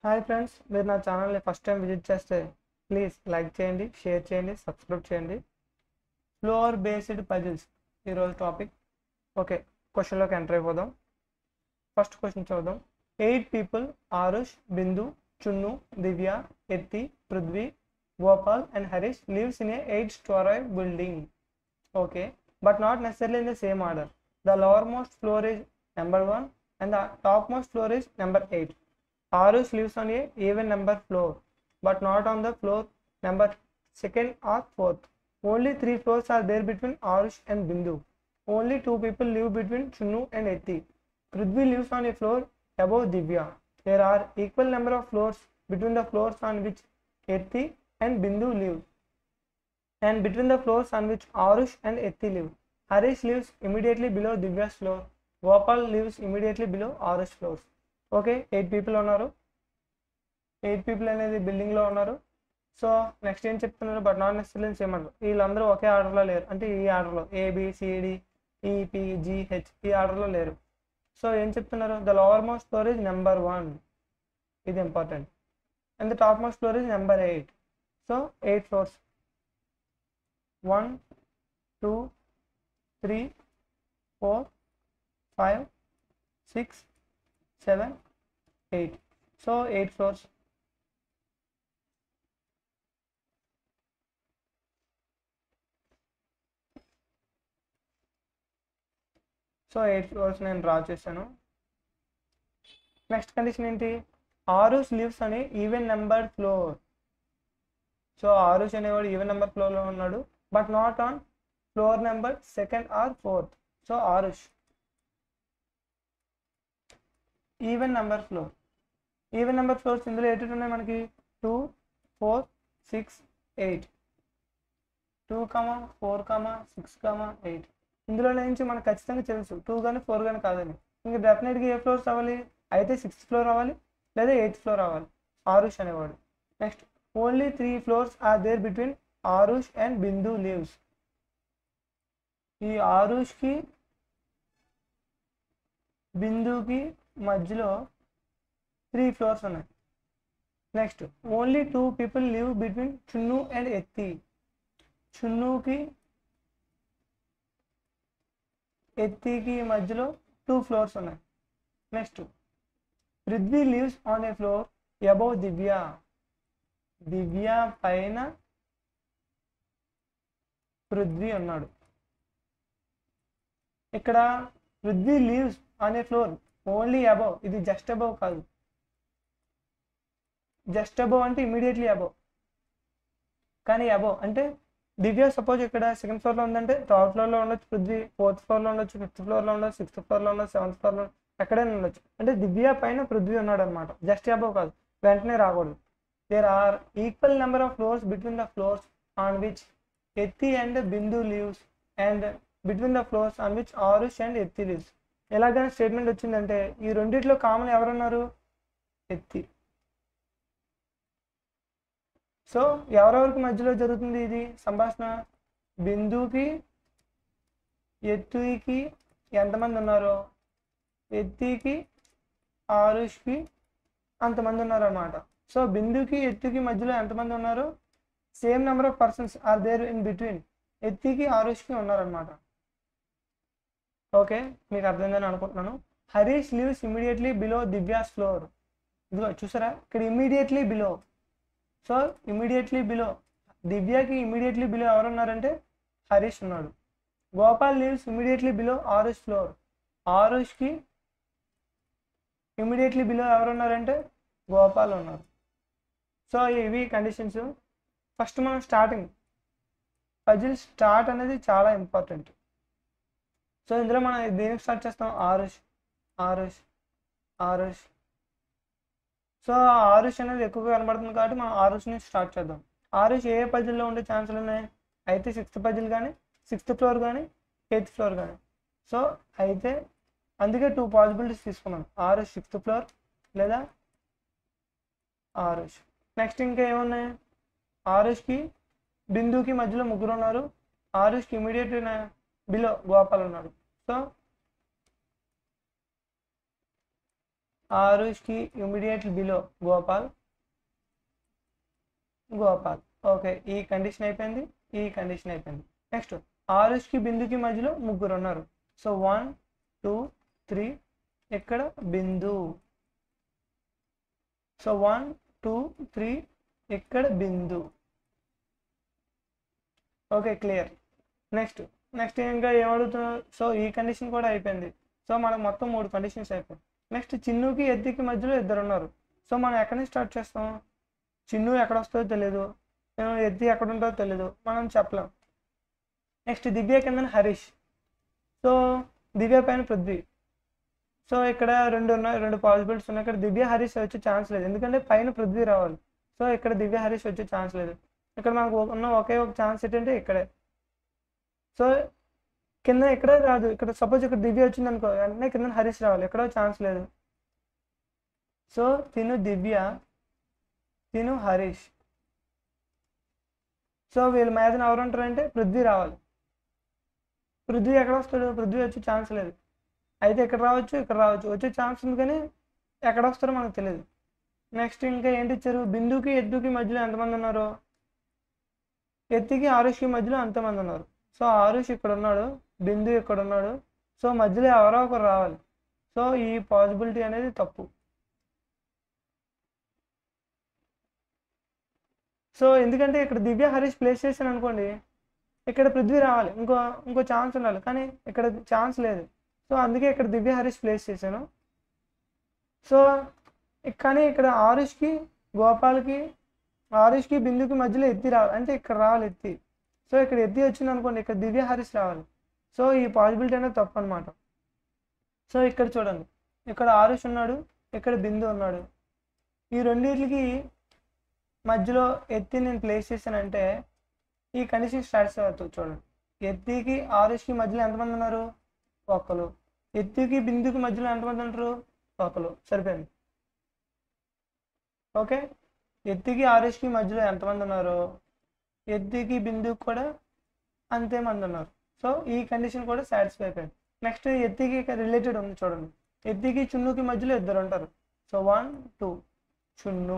Hi friends మీరు నా ఛానల్ని ఫస్ట్ టైం విజిట్ చేస్తే ప్లీజ్ లైక్ చేయండి షేర్ చేయండి సబ్స్క్రైబ్ చేయండి ఫ్లోర్ బేస్డ్ పజిల్స్ ఈరోజు టాపిక్ ఓకే క్వశ్చన్లోకి ఎంటర్ అయిపోదాం ఫస్ట్ క్వశ్చన్ చూద్దాం eight people Arush Bindu Chunnu Divya Ethi Prithvi Gopal and Harish lives in a eight story building okay but not necessarily in the same order the lowermost floor is number 1 and the topmost floor is number 8 Arush lives on a even number floor but not on the floor number second or fourth only three floors are there between Arush and Bindu only two people live between Chunu and Etti Prithvi lives on a floor above Divya there are equal number of floors between the floors on which Etti and Bindu live and between the floors on which Arush and Etti live. Harish lives immediately below Divya's floor. Gopal lives immediately below Arush floors. Okay eight people ఉన్నారు eight people అనేది బిల్డింగ్లో ఉన్నారు so next ఏం చెప్తున్నారు but not necessary same order వీళ్ళందరూ ఒకే ఆర్డర్లో లేరు అంటే ఈ ఆర్డర్లో ఏబిసిడి ఈపిజిహెచ్ ఈ ఆర్డర్లో లేరు సో ఏం చెప్తున్నారు the lower most floor is number one ఇది important and the top most floor is number eight so eight floors one, two, three, four, five, six, seven, eight. So eight floors. So eight floors నేను draw చేశాను next condition ఏంటి Arush lives అని even number floor so Arush అనేవాడు even number ఫ్లోర్లో ఉన్నాడు but not on floor number second or fourth so Arush even number floor even number floors ఇందులో eight ఉన్నాయి మనకి two four six eight two comma four comma six comma eight ఇందులో నుంచి మనకు ఖచ్చితంగా తెలుసు టూ కానీ ఫోర్ కానీ కాదని ఇంకా డెఫినెట్గా ఏ ఫ్లోర్స్ అవ్వాలి అయితే సిక్స్త్ ఫ్లోర్ అవ్వాలి లేదా ఎయిత్ ఫ్లోర్ అవ్వాలి ఆరుష్ అనేవాడు next only three floors are there between Arush and Bindu lives ఈ ఆరుష్కి బిందుకి మధ్యలో త్రీ ఫ్లోర్స్ ఉన్నాయి next only two people live between Chunnu and Ethi చున్నుకి ఎత్తికి మధ్యలో టూ ఫ్లోర్స్ ఉన్నాయి next Prithvi lives on a floor above Divya Divya పైన పృథ్వీ ఉన్నాడు ఇక్కడ పృథ్వీ లీవ్స్ అనే ఫ్లోర్ ఓన్లీ అబౌవ్ ఇది జస్ట్ అబౌవ్ కాదు జస్ట్ అబౌవ్ అంటే ఇమీడియట్లీ అబౌవ్ కానీ అబౌవ్ అంటే దివ్య సపోజ్ ఇక్కడ సెకండ్ ఫ్లోర్లో ఉందంటే థర్డ్ ఫ్లోర్లో ఉండొచ్చు పృథ్వీ ఫోర్త్ ఫ్లోర్లో ఉండొచ్చు ఫిఫ్త్ ఫ్లోర్లో ఉండొచ్చు సిక్స్త్ ఫ్లోర్లో ఉండొచ్చు సెవెంత్ ఫ్లోర్లో ఎక్కడైనా ఉండొచ్చు అంటే దివ్య పైన పృథ్వీ ఉన్నాడు అనమాట జస్ట్ అబౌవ్ కాదు వెంటనే రాకూడదు there are equal number of floors between the floors on which Ethi and Bindu lives and between the floors on which Arush and Ethi lives. ఎలాగైనా స్టేట్మెంట్ వచ్చిందంటే ఈ రెండిట్లో కామన్ ఎవరున్నారు ఎత్తి సో ఎవరెవరికి మధ్యలో జరుగుతుంది ఇది సంభాషణ బిందుకి ఎత్తుకి ఎంతమంది ఉన్నారో ఎత్తికి ఆరుష్కి అంతమంది ఉన్నారు అన్నమాట సో బిందుకి ఎత్తుకి మధ్యలో ఎంతమంది ఉన్నారు same number of persons are there in between ఎత్తికి ఆరుష్కి ఉన్నారనమాట ఓకే మీకు అర్థమైందని అనుకుంటున్నాను Harish lives immediately below Divya's floor ఇదిగో చూసారా ఇక్కడ immediately below so immediately below దివ్యకి ఇమీడియట్లీ బిలో ఎవరు ఉన్నారంటే హరీష్ ఉన్నాడు Gopal lives immediately below Arush floor ఆరుష్కి ఇమీడియట్లీ బిలో ఎవరు ఉన్నారంటే గోపాల్ ఉన్నారు సో ఇవి కండిషన్స్ ఫస్ట్ మనం స్టార్టింగ్ పజిల్ స్టార్ట్ అనేది చాలా ఇంపార్టెంట్ సో ఇందులో మనం దేనికి స్టార్ట్ చేస్తాం ఆరుష్ ఆరుష్ ఆరుష్ సో ఆరుష్ అనేది ఎక్కువగా కనబడుతుంది కాబట్టి మనం ఆరుష్ నుంచి స్టార్ట్ చేద్దాం ఆరుష్ ఏ పజిల్లో ఉండే ఛాన్సులు ఉన్నాయి అయితే సిక్స్త్ పజిల్ కానీ సిక్స్త్ ఫ్లోర్ కానీ ఎయిత్ ఫ్లోర్ కానీ సో అయితే అందుకే టూ పాసిబిలిటీస్ తీసుకున్నాం ఆరుష్ సిక్స్త్ ఫ్లోర్ లేదా ఆరుష్ నెక్స్ట్ ఇంకా ఏమున్నాయి ఆరుష్కి బిందుకి మధ్యలో ముగ్గురు ఉన్నారు ఆరుష్కి ఇమీడియట్ బిలో గోపాల్ ఉన్నాడు సో ఆరుష్కి immediately below Gopal Gopal okay ఈ కండిషన్ అయిపోయింది ఈ కండిషన్ అయిపోయింది నెక్స్ట్ ఆరుష్కి బిందుకి మధ్యలో ముగ్గురు ఉన్నారు సో వన్ టూ త్రీ ఇక్కడ Bindu so one two three ఇక్కడ Bindu okay clear next next ఇంకా ఏమడుగుతున్నారు సో ఈ కండిషన్ కూడా అయిపోయింది సో మనకు మొత్తం మూడు కండిషన్స్ అయిపోయాయి నెక్స్ట్ చిన్నుకి ఎద్దికి మధ్యలో ఇద్దరు ఉన్నారు సో మనం ఎక్కడి నుంచి స్టార్ట్ చేస్తాం చిన్ను ఎక్కడ వస్తుందో తెలియదు ఎద్ది ఎక్కడ ఉంటుందో తెలియదు మనం చెప్పలేం నెక్స్ట్ దివ్య కింద హరీష్ సో దివ్య పైన పృథ్వీ సో ఇక్కడ రెండు ఉన్నాయి రెండు పాసిబిలిటీస్ ఉన్నాయి ఇక్కడ దివ్య హరీష్ వచ్చే ఛాన్స్ లేదు ఎందుకంటే పైన పృథ్వీ రావాలి సో ఇక్కడ దివ్య హరీష్ వచ్చే ఛాన్స్ లేదు ఇక్కడ మనకు ఉన్న ఒకే ఒక ఛాన్స్ ఏంటంటే ఇక్కడే సో కింద ఇక్కడ రాదు ఇక్కడ సపోజ్ ఇక్కడ దివ్య వచ్చింది అనుకో వెంటనే కింద హరీష్ రావాలి ఎక్కడో ఛాన్స్ లేదు సో తిను దివ్య తిను హరీష్ సో వీళ్ళ మీద ఎవరు ఉంటారంటే పృథ్వీ రావాలి పృథ్వీ ఎక్కడ వస్తాడు పృథ్వీ వచ్చే ఛాన్స్ లేదు అయితే ఇక్కడ రావచ్చు ఇక్కడ రావచ్చు వచ్చే ఛాన్స్ ఉంది కానీ ఎక్కడ వస్తారో మనకు తెలియదు నెక్స్ట్ ఇంకా ఏంటి ఇచ్చారు బిందుకి ఎద్దుకి మధ్యలో ఎంతమంది ఉన్నారు ఎత్తికి ఆరుష్కి మధ్యలో అంతమంది ఉన్నారు సో ఆరుష్ ఇక్కడ ఉన్నాడు బిందు ఇక్కడ ఉన్నాడు సో మధ్యలో ఎవరో ఒకరు రావాలి సో ఈ పాసిబిలిటీ అనేది తప్పు సో ఎందుకంటే ఇక్కడ దివ్య హరీష్ ప్లేస్ చేశాను అనుకోండి ఇక్కడ పృథ్వీ రావాలి ఇంకో ఇంకో ఛాన్స్ ఉండాలి కానీ ఇక్కడ ఛాన్స్ లేదు సో అందుకే ఇక్కడ దివ్య హరీష్ ప్లేస్ చేశాను సో కానీ ఇక్కడ ఆరుష్కి గోపాల్కి ఆరుష్కి బిందుకి మధ్యలో ఎత్తి రావాలి అంటే ఇక్కడ రావాలి ఎత్తి సో ఇక్కడ ఎత్తి వచ్చింది అనుకోండి ఇక్కడ దివ్య హరీష్ రావాలి సో ఈ పాసిబిలిటీ అనేది తప్పు అనమాట సో ఇక్కడ చూడండి ఇక్కడ ఆరుష్ ఉన్నాడు ఇక్కడ బిందు ఉన్నాడు ఈ రెండింటికి మధ్యలో ఎత్తి నేను ప్లేస్ చేశానంటే ఈ కండిషన్ స్టార్ట్స్ అవుతుంది చూడండి ఎత్తికి ఆరుష్కి మధ్యలో ఎంతమంది ఉన్నారు ఒకరు ఎత్తికి బిందుకి మధ్యలో ఎంతమంది ఉంటారు ఒకరు సరిపోయింది ఓకే ఎత్తికి ఆరుష్కి మధ్యలో ఎంతమంది ఉన్నారు ఎత్తికి బిందుకి కూడా అంతే మంది ఉన్నారు సో ఈ కండిషన్ కూడా సాటిస్ఫై అయిపోయింది నెక్స్ట్ ఎత్తికి రిలేటెడ్ ఉంది చూడండి ఎత్తికి చున్నుకి మధ్యలో ఇద్దరు ఉంటారు సో వన్ టూ చున్ను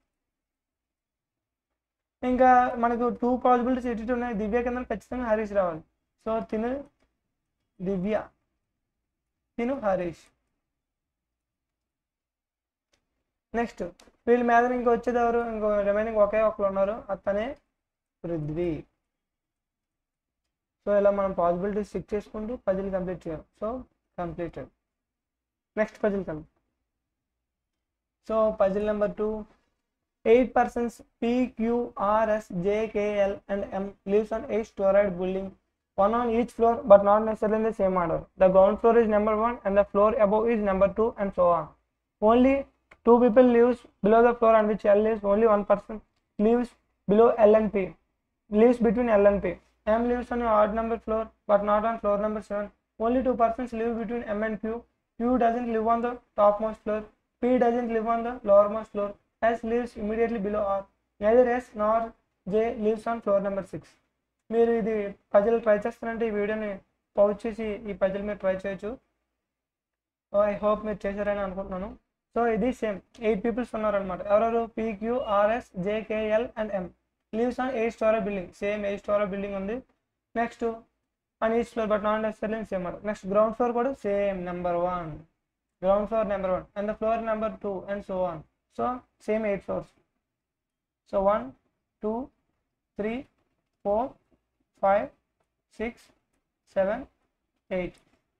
ఇంకా మనకు టూ పాసిబిలిటీస్ ఎటు ఉన్నాయి దివ్య కింద ఖచ్చితంగా హరీష్ రావాలి సో తిను దివ్య తిను హరీష్ నెక్స్ట్ వీళ్ళ మీద ఇంకో వచ్చేది ఎవరు ఇంకో రిమైనింగ్ ఒకే ఒకరు ఉన్నారు అతనే పృథ్వీ సో ఇలా మనం పాసిబిలిటీస్ చెక్ చేసుకుంటూ పజిల్ కంప్లీట్ చేయాలి so completed next puzzle complete so puzzle number two eight persons PQRS, JKL, and M lives on eight storied building, one on each floor, but not necessarily in the same order. The ground floor is number one, and the floor above is number two, and so on. Only two people lives below the floor on which L lives. Only one person lives below L and P. Lives between L and P. M lives on an odd number floor, but not on floor number seven. Only two persons live between M and Q. Q doesn't live on the topmost floor. P doesn't live on the lowermost floor. S lives immediately below R. Neither S nor J lives on floor number six మీరు ఇది puzzle try చేస్తారంటే ఈ వీడియోని pouch చేసి ఈ puzzle మీరు try చేయొచ్చు I hope మీరు చేశారని అనుకుంటున్నాను సో ఇది సేమ్ ఎయిట్ పీపుల్స్ ఉన్నారనమాట ఎవరెవరు P Q R S J K L and M lives on eight story building same eight story building ఉంది next on each floor but not necessary same next ground floor కూడా same number one ground floor number one and the floor number two and so one so same eight floors so one two three four five six seven eight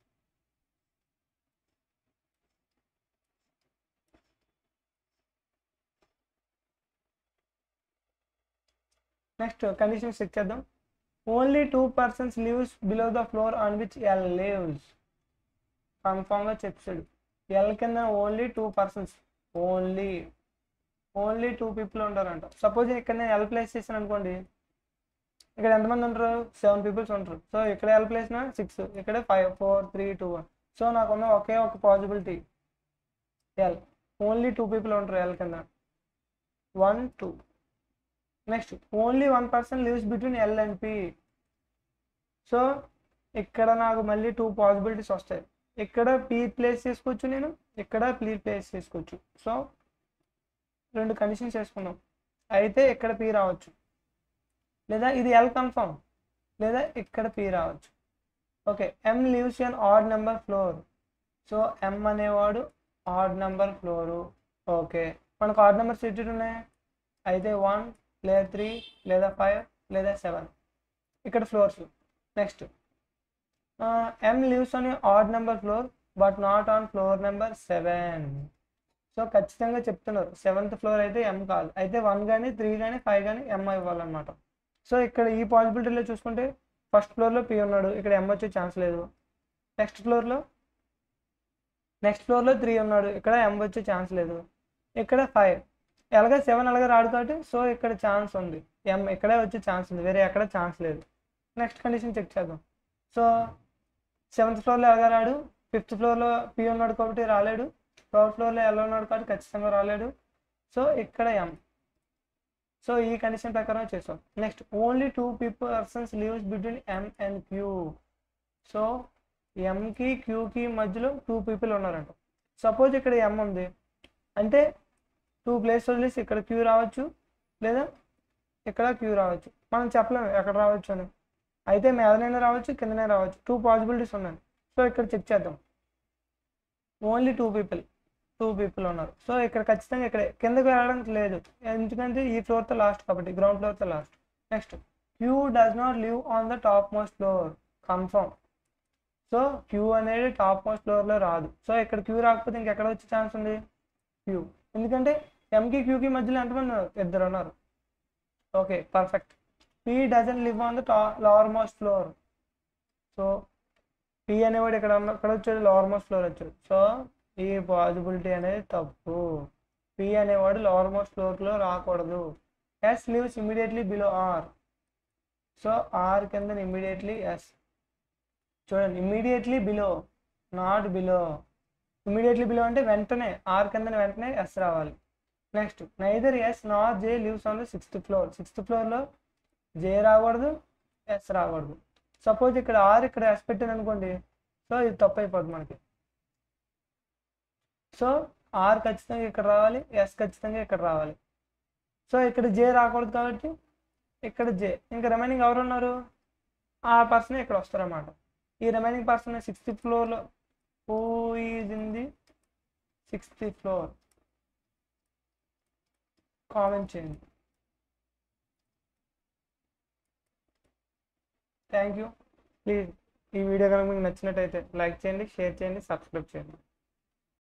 next condition check చేద్దాం only two persons lives below the floor on which L lives కన్ఫామ్గా చెప్పాడు L కింద only two persons only only two people ఉంటారంట suppose ఇక్కడ నేను L place చేశాను అనుకోండి ఇక్కడ ఎంతమంది ఉంటారు సెవెన్ పీపుల్స్ ఉంటారు సో ఇక్కడ ఎల్ ప్లేస్న సిక్స్ ఇక్కడ five four three two one so నాకున్న ఒకే ఒక possibility L only two people ఉంటారు ఎల్ కింద one two next only one person lives between L and P so ఇక్కడ నాకు మళ్ళీ టూ పాసిబిలిటీస్ వస్తాయి ఇక్కడ పి ప్లేస్ చేసుకోవచ్చు నేను ఇక్కడ ప్లీ ప్లేస్ చేసుకోవచ్చు సో రెండు కండిషన్స్ వేసుకున్నాం అయితే ఇక్కడ పీ రావచ్చు లేదా ఇది ఎల్ కన్ఫర్మ్ లేదా ఇక్కడ పీ రావచ్చు okay M lives in odd number floor so M అనేవాడు ఆడ్ నెంబర్ ఫ్లోరు ఓకే మనకు ఆడ్ నెంబర్స్ ఎటు ఉన్నాయి అయితే వన్ లేదా త్రీ లేదా ఫైవ్ లేదా సెవెన్ ఇక్కడ floors next M lives on odd number floor but not on floor number seven so ఖచ్చితంగా చెప్తున్నారు సెవెంత్ ఫ్లోర్ అయితే ఎం కాదు అయితే వన్ కానీ త్రీ కానీ ఫైవ్ కానీ ఎం ఇవ్వాలన్నమాట సో ఇక్కడ ఈ పాసిబిలిటీలో చూసుకుంటే ఫస్ట్ ఫ్లోర్లో పి ఉన్నాడు ఇక్కడ ఎం వచ్చే ఛాన్స్ లేదు నెక్స్ట్ ఫ్లోర్లో నెక్స్ట్ ఫ్లోర్లో త్రీ ఉన్నాడు ఇక్కడ ఎం వచ్చే ఛాన్స్ లేదు ఇక్కడ ఫైవ్ ఎలాగ సెవెన్ అలాగే రాడు కాబట్టి సో ఇక్కడ ఛాన్స్ ఉంది ఎం ఇక్కడే వచ్చే ఛాన్స్ ఉంది వేరే ఎక్కడ ఛాన్స్ లేదు నెక్స్ట్ కండిషన్ చెక్ చేద్దాం సో సెవెంత్ ఫ్లోర్లో ఎలాగ రాడు ఫిఫ్త్ ఫ్లోర్లో పి ఉన్నాడు కాబట్టి రాలేడు థర్డ్ ఫ్లోర్లో ఎలా ఉన్నాడు కాబట్టి ఖచ్చితంగా రాలేడు సో ఇక్కడ ఎం సో ఈ కండిషన్ ప్రకారం చేస్తాం next only two people persons lives between M and Q so ఎంకి క్యూకి మధ్యలో టూ పీపుల్ ఉన్నారంట సపోజ్ ఇక్కడ ఎం ఉంది అంటే టూ ప్లేస్ వదిలేసి ఇక్కడ క్యూ రావచ్చు లేదా ఇక్కడ క్యూ రావచ్చు మనం చెప్పలేము ఎక్కడ రావచ్చు అని అయితే మీదనైనా రావచ్చు కిందనే రావచ్చు టూ పాసిబిలిటీస్ ఉన్నాయి సో ఇక్కడ చెక్ చేద్దాం only two people two people ఉన్నారు సో ఇక్కడ ఖచ్చితంగా ఇక్కడే కిందకి వెళ్ళడానికి లేదు ఎందుకంటే ఈ ఫ్లోర్తో లాస్ట్ కాబట్టి గ్రౌండ్ ఫ్లోర్తో last next Q does not live on the top most floor confirm so Q అనేది టాప్ మోస్ట్ ఫ్లోర్లో రాదు సో ఇక్కడ క్యూ రాకపోతే ఇంకెక్కడ వచ్చే ఛాన్స్ ఉంది క్యూ ఎందుకంటే ఎంకి క్యూకి మధ్యలో ఎంతమంది ఉన్నారు ఇద్దరు ఉన్నారు okay perfect P doesn't live on the టా lower most floor so P అనేవాడు ఇక్కడ ఉన్న ఇక్కడ వచ్చాడు లోవర్ మోస్ట్ ఫ్లోర్ వచ్చాడు సో ఈ పాసిబిలిటీ అనేది తప్పు పి అనేవాడు లోవర్ మోస్ట్ ఫ్లోర్లో రాకూడదు S lives immediately below R so R కింద ఇమీడియట్లీ ఎస్ చూడండి immediately below not below immediately below అంటే వెంటనే ఆర్ కింద వెంటనే ఎస్ రావాలి next neither S not J lives on the sixth floor sixth ఫ్లోర్లో జే రాకూడదు ఎస్ రాకూడదు సపోజ్ ఇక్కడ ఆర్ ఇక్కడ ఎస్ పెట్టాను అనుకోండి సో ఇది తప్పు అయిపోద్ది మనకి సో ఆర్ ఖచ్చితంగా ఇక్కడ రావాలి ఎస్ ఖచ్చితంగా ఇక్కడ రావాలి సో ఇక్కడ జే రాకూడదు కాబట్టి ఇక్కడ జే ఇంకా రిమైనింగ్ ఎవరు ఉన్నారు ఆ పర్సన్ ఇక్కడ వస్తారన్నమాట ఈ రిమైనింగ్ పర్సన్ సిక్స్త్ ఫ్లోర్లో who is in the sixth floor comment చేయండి థ్యాంక్ యూ ప్లీజ్ ఈ వీడియో కనుక మీకు నచ్చినట్టయితే లైక్ చేయండి షేర్ చేయండి సబ్స్క్రైబ్ చేయండి